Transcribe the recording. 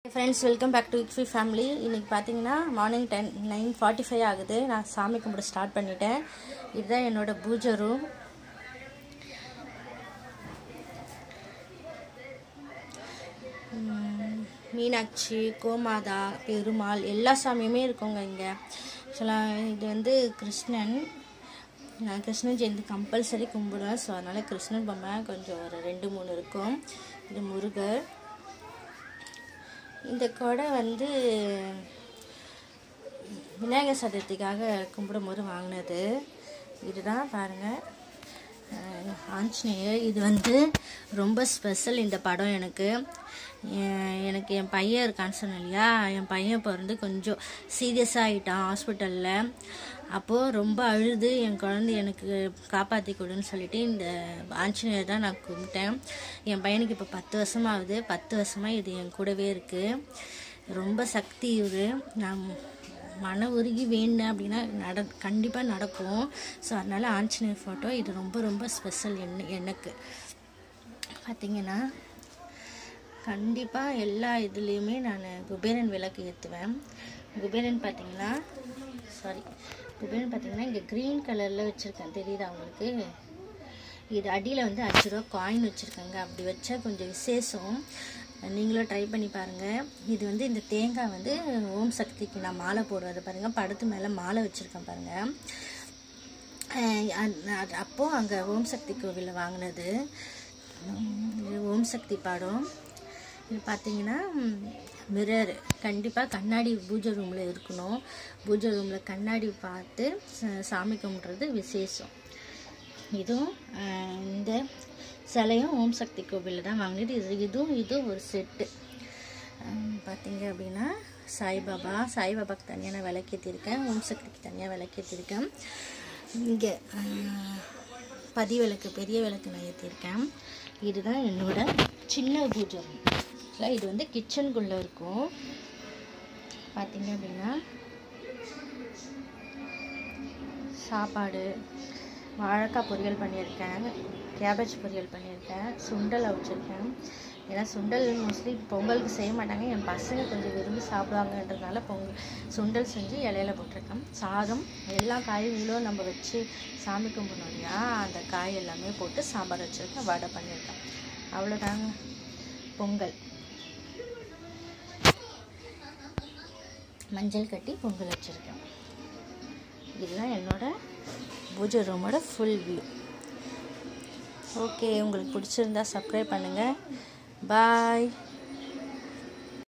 Friends welcome back to இக்ஃபி family இன்றைக்கி பார்த்தீங்கன்னா morning ten nine forty five ஆகுது நான் சாமி கும்பிட ஸ்டார்ட் பண்ணிட்டேன் இதுதான் என்னோட பூஜை ரூம் மீனாட்சி கோமாதா பெருமாள் எல்லா சாமியுமே இருக்குங்க இங்கே ஆக்சுவலாக இது வந்து கிருஷ்ணன் நான் கிருஷ்ணன் ஜெயந்தி கம்பல்சரி கும்பிடுவேன் ஸோ அதனால் கிருஷ்ணன் பொம்மை கொஞ்சம் ஒரு ரெண்டு மூணு இருக்கும் இது முருகர் இந்த கொடை வந்து விநாயகர் சதுர்த்திக்காக கும்பிடும்போது வாங்கினது இதுதான் பாருங்கள் அஹ், ஆஞ்சநேயர் இது வந்து ரொம்ப ஸ்பெஷல் இந்த படம் எனக்கு எ- எனக்கு என் பையன் இருக்கான்னு சொன்னேன் இல்லையா என் பையன் பிறந்து கொஞ்சம் சீரியஸாக ஆகிட்டான் ஹாஸ்பிட்டலில் அப்போது ரொம்ப அழுது என் குழந்தை எனக்கு காப்பாற்றி கொடுன்னு சொல்லிட்டு இந்த ஆஞ்சநேயர் தான் நான் கும்பிட்டேன் என் பையனுக்கு இப்போ பத்து வருஷம் ஆகுது பத்து வருஷமாக இது என் கூடவே இருக்குது ரொம்ப சக்தி இது நான் மன உருகி வேண்டேன் அப்படின்னா நட கண்டிப்பாக நடக்கும் ஸோ அதனால் ஆஞ்சநேயர் ஃபோட்டோ இது ரொம்ப ரொம்ப ஸ்பெஷல் என்ன எனக்கு பார்த்தீங்கன்னா கண்டிப்பாக எல்லா இதுலேயுமே நான் குபேரன் விளக்கு ஏற்றுவேன் குபேரன் பார்த்தீங்கன்னா சாரி குபேரன் பார்த்தீங்கன்னா இங்கே க்ரீன் கலரில் வச்சுருக்கேன் தெரியுதா உங்களுக்கு இது அடியில் வந்து அஞ்சு ரூபா காயின் வச்சுருக்காங்க அப்படி வச்சா கொஞ்சம் விசேஷம் நீங்களும் ட்ரை பண்ணி பாருங்கள் இது வந்து இந்த தேங்காய் வந்து ஓம் சக்திக்கு நான் மாலை போடுவது பாருங்கள் படத்து மேலே மாலை வச்சுருக்கேன் பாருங்கள் அஹ் அ- அ- அப்போ அங்கே ஓம் சக்தி கோவிலில் வாங்கினது உம், இது ஓம் சக்தி படம் இது பார்த்தீங்கன்னா மிரர் கண்டிப்பாக கண்ணாடி பூஜை ரூமில் இருக்கணும் பூஜை ரூமில் கண்ணாடி பார்த்து ச- சாமி கும்பிட்றது விசேஷம் இதுவும் அஹ், இந்த சிலையும் ஓம் சக்தி கோவிலில் தான் வாங்கினது இது இதுவும் இதுவும் ஒரு செட்டு பார்த்தீங்க அப்படின்னா சாய்பாபா சாய்பாபாக்கு தனியாக நான் விளக்கேற்றிருக்கேன் ஓம் சக்திக்கு தனியாக விளக்கேற்றிருக்கேன் இங்கே பதி விளக்கு பெரிய விளக்கு நான் ஏற்றிருக்கேன் இதுதான் என்னோட சின்ன பூஜை room. Actually இது வந்து கிச்சனுக்குள்ளே இருக்கும் பார்த்தீங்க அப்படின்னா சாப்பாடு வாழைக்காய் பொரியல் பண்ணியிருக்கேன் கேபேஜ் பொரியல் பண்ணியிருக்கேன் சுண்டல் அவிச்சிருக்கேன் ஏன்னா சுண்டல் மோஸ்ட்லி பொங்கலுக்கு செய்ய மாட்டாங்க என் பசங்க கொஞ்சம் விரும்பி சாப்பிடுவாங்கன்றதுனால பொங்கல் சுண்டல் செஞ்சு இலையில போட்டிருக்கேன் சாதம் எல்லா காய்களும் நம்ம வச்சு சாமி கும்பிடணும் இல்லையா அந்த காய் எல்லாமே போட்டு சாம்பார் வச்சுருக்கேன் வடை பண்ணியிருக்கேன் அவ்வளோதாங்க பொங்கல் மஞ்சள் கட்டி பொங்கல் வச்சுருக்கேன் இதுதான் என்னோட பூஜை ரூமோட ஃபுல் வியூ ஓகே உங்களுக்கு பிடிச்சிருந்தா சப்ஸ்கிரைப் பண்ணுங்கள் பாய்